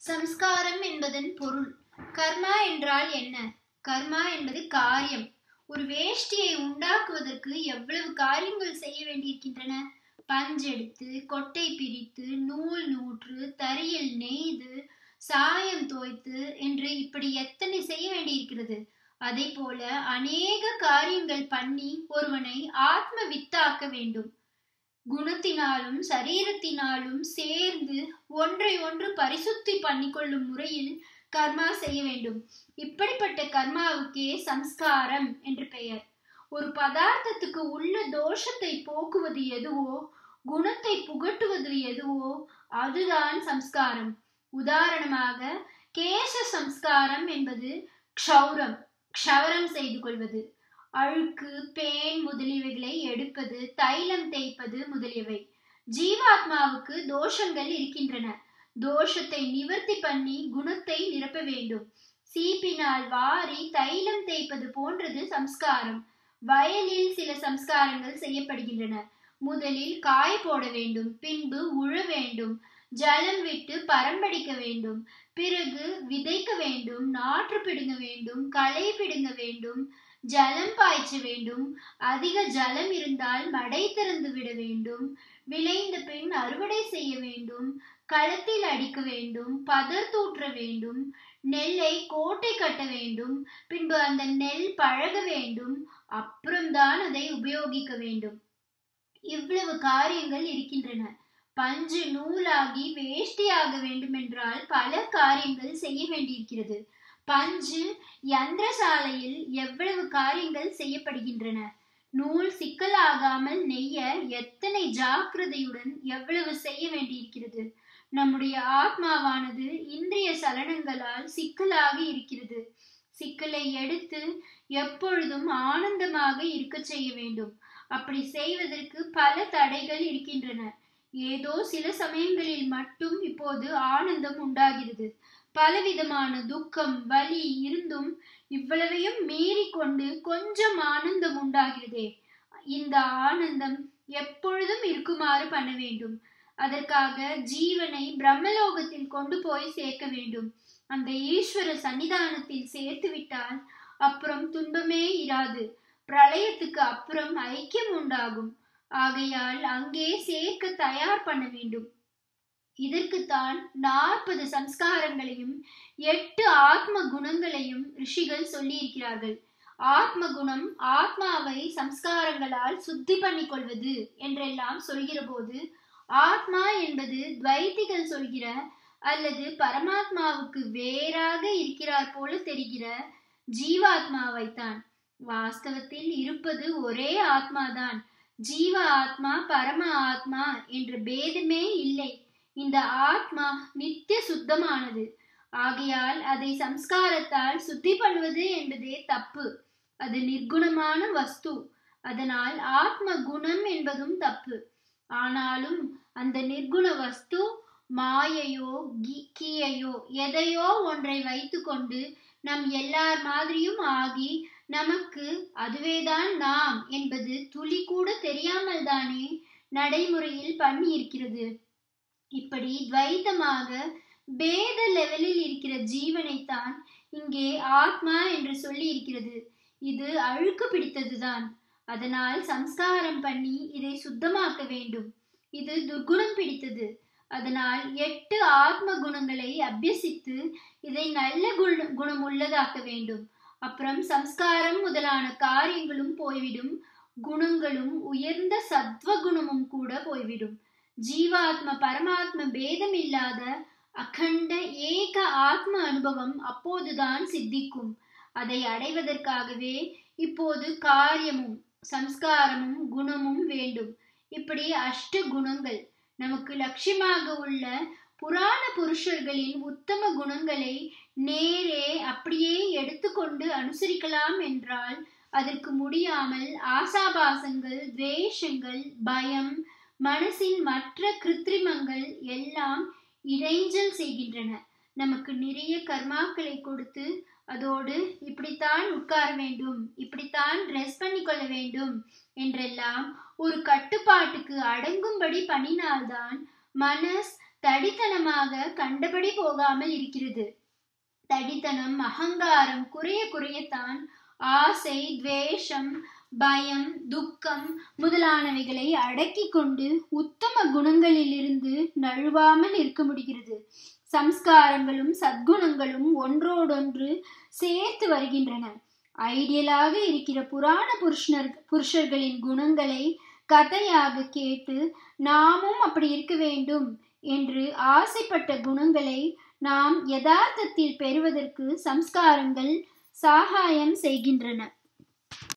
சம்ஸ்காரம் என்பதன் பொருள் கர்மா என்றால் என்ன கர்மா என்பது காரியம் ஒரு வேஷ்டியை உண்டாக்குவதற்கு எவ்வளவு காரியங்கள் செய்ய வேண்டியிருக்கின்றன பஞ்செடுத்து கொட்டை பிரித்து நூல் நூற்று தறியில் நெய்து சாயம் தோய்த்து என்று இப்படி எத்தனை செய்ய வேண்டியிருக்கிறது அதே போல அநேக காரியங்கள் பண்ணி ஒருவனை ஆத்ம வித்தாக்க வேண்டும் குணத்தினாலும் சரீரத்தினாலும் சேர்ந்து ஒன்றை ஒன்று பரிசுத்தி பண்ணிக்கொள்ளும் முறையில் கர்மா செய்ய வேண்டும் இப்படிப்பட்ட கர்மாவுக்கே சம்ஸ்காரம் என்று பெயர் ஒரு பதார்த்தத்துக்கு உள்ள தோஷத்தை போக்குவது எதுவோ குணத்தை புகட்டுவது எதுவோ அதுதான் சம்ஸ்காரம் உதாரணமாக கேச சம்ஸ்காரம் என்பது க்ஷௌரம் க்ஷவரம் செய்து கொள்வது அழுக்கு பேன் முதலியவைகளை எடுப்பது தைலம் தேய்ப்பது முதலியவை ஜீவாத்மாவுக்கு தோஷங்கள் இருக்கின்றன தோஷத்தை நிவர்த்தி பண்ணி குணத்தை நிரப்ப வேண்டும் சீப்பினால் வாரி தைலம் தேய்ப்பது போன்றது சம்ஸ்காரம் வயலில் சில சம்ஸ்காரங்கள் செய்யப்படுகின்றன முதலில் காய போட வேண்டும் பின்பு உழ வேண்டும் ஜலம் விட்டு பரம்படிக்க வேண்டும் பிறகு விதைக்க வேண்டும் நாற்று பிடுங்க வேண்டும் களை பிடுங்க வேண்டும் ஜலம் பாய்ச்ச வேண்டும் அதிக ஜலம் இருந்தால் மடை திறந்து விட வேண்டும் விளைந்த பின் அறுவடை செய்ய வேண்டும் களத்தில் அடிக்க வேண்டும் பதர் தூற்ற வேண்டும் நெல்லை கோட்டை கட்ட வேண்டும் பின்பு அந்த நெல் பழக வேண்டும் அப்புறம்தான் அதை உபயோகிக்க வேண்டும் இவ்வளவு காரியங்கள் இருக்கின்றன பஞ்சு நூலாகி வேஷ்டியாக வேண்டுமென்றால் பல காரியங்கள் செய்ய வேண்டியிருக்கிறது பஞ்சு யந்திரசாலையில் எவ்வளவு காரியங்கள் செய்யப்படுகின்றன நூல் சிக்கலாகாமல் நெய்ய எத்தனை ஜாக்கிரதையுடன் எவ்வளவு செய்ய வேண்டியிருக்கிறது நம்முடைய ஆத்மாவானது இந்திரிய சலனங்களால் சிக்கலாக இருக்கிறது சிக்கலை எடுத்து எப்பொழுதும் ஆனந்தமாக இருக்க செய்ய வேண்டும் அப்படி செய்வதற்கு பல தடைகள் இருக்கின்றன ஏதோ சில சமயங்களில் மட்டும் இப்போது ஆனந்தம் உண்டாகிறது பலவிதமான துக்கம் வலி இருந்தும் இவ்வளவையும் மீறி கொண்டு கொஞ்சம் ஆனந்தம் உண்டாகிறதே இந்த ஆனந்தம் எப்பொழுதும் இருக்குமாறு பண்ண வேண்டும் அதற்காக ஜீவனை பிரம்மலோகத்தில் கொண்டு போய் சேர்க்க வேண்டும் அந்த ஈஸ்வர சன்னிதானத்தில் சேர்த்து விட்டால் அப்புறம் துன்பமே இராது பிரளயத்துக்கு அப்புறம் ஐக்கியம் உண்டாகும் ஆகையால் அங்கே சேர்க்க தயார் பண்ண வேண்டும் இதற்குத்தான் நாற்பது சம்ஸ்காரங்களையும் எட்டு ஆத்ம குணங்களையும் ரிஷிகள் சொல்லியிருக்கிறார்கள் ஆத்ம குணம் ஆத்மாவை சம்ஸ்காரங்களால் சுத்தி பண்ணி கொள்வது என்றெல்லாம் சொல்கிற போது ஆத்மா என்பது துவைத்திகள் சொல்கிற அல்லது பரமாத்மாவுக்கு வேறாக இருக்கிறார் போல தெரிகிற ஜீவாத்மாவைத்தான் வாஸ்தவத்தில் இருப்பது ஒரே ஆத்மாதான் ஜீவ ஆத்மா பரம ஆத்மா என்ற பேதமே இல்லை இந்த ஆத்மா நித்திய சுத்தமானது ஆகையால் அதை சம்ஸ்காரத்தால் சுத்தி பண்ணுவது என்பதே தப்பு அது நிர்குணமான வஸ்து அதனால் ஆத்ம குணம் என்பதும் தப்பு ஆனாலும் அந்த நிர்குண வஸ்து மாயையோ கீயையோ எதையோ ஒன்றை வைத்துக்கொண்டு நம் எல்லார் மாதிரியும் ஆகி நமக்கு அதுவேதான் நாம் என்பது துளி கூட தெரியாமல் தானே நடைமுறையில் பண்ணி இருக்கிறது இப்படி துவைத்தமாக பேத லெவலில் இருக்கிற ஜீவனைத்தான் இங்கே ஆத்மா என்று சொல்லி இருக்கிறது இது அழுக்கு பிடித்ததுதான் அதனால் சம்ஸ்காரம் பண்ணி இதை சுத்தமாக்க வேண்டும் இது துர்குணம் பிடித்தது அதனால் எட்டு ஆத்ம குணங்களை அபியசித்து இதை நல்ல குண குணம் உள்ளதாக்க வேண்டும் அப்புறம் சம்ஸ்காரம் முதலான காரியங்களும் போய்விடும் குணங்களும் உயர்ந்த சத்வ குணமும் கூட போய்விடும் ஜீவாத்ம பரமாத்ம பேதம் இல்லாத அகண்ட ஏக ஆத்ம அனுபவம் அப்போதுதான் சித்திக்கும் அதை அடைவதற்காகவே இப்போது காரியமும் சம்ஸ்காரமும் குணமும் வேண்டும் இப்படி அஷ்ட குணங்கள் நமக்கு லட்சியமாக உள்ள புராண புருஷர்களின் உத்தம குணங்களை நேரே அப்படியே எடுத்துக்கொண்டு அனுசரிக்கலாம் என்றால் அதற்கு முடியாமல் ஆசாபாசங்கள் துவேஷங்கள் பயம் மனசின் மற்ற கிருத்திரிமங்கள் எல்லாம் இடைஞ்சல் செய்கின்றன நமக்கு நிறைய கர்மாக்களை கொடுத்து அதோடு இப்படித்தான் உட்கார வேண்டும் இப்படித்தான் ட்ரெஸ் பண்ணிக்கொள்ள வேண்டும் என்றெல்லாம் ஒரு கட்டுப்பாட்டுக்கு அடங்கும்படி பண்ணினால்தான் மனஸ் தடித்தனமாக கண்டபடி போகாமல் இருக்கிறது தடித்தனம் அகங்காரம் குறைய குறையத்தான் ஆசை துவேஷம் பயம் துக்கம் முதலானவைகளை அடக்கி கொண்டு உத்தம குணங்களிலிருந்து நழுவாமல் இருக்க முடிகிறது சம்ஸ்காரங்களும் சத்குணங்களும் ஒன்றோடொன்று சேர்த்து வருகின்றன ஐடியலாக இருக்கிற புராண புருஷனர் புருஷர்களின் குணங்களை கதையாக கேட்டு நாமும் அப்படி இருக்க வேண்டும் என்று ஆசைப்பட்ட குணங்களை நாம் யதார்த்தத்தில் பெறுவதற்கு சம்ஸ்காரங்கள் சாகாயம் செய்கின்றன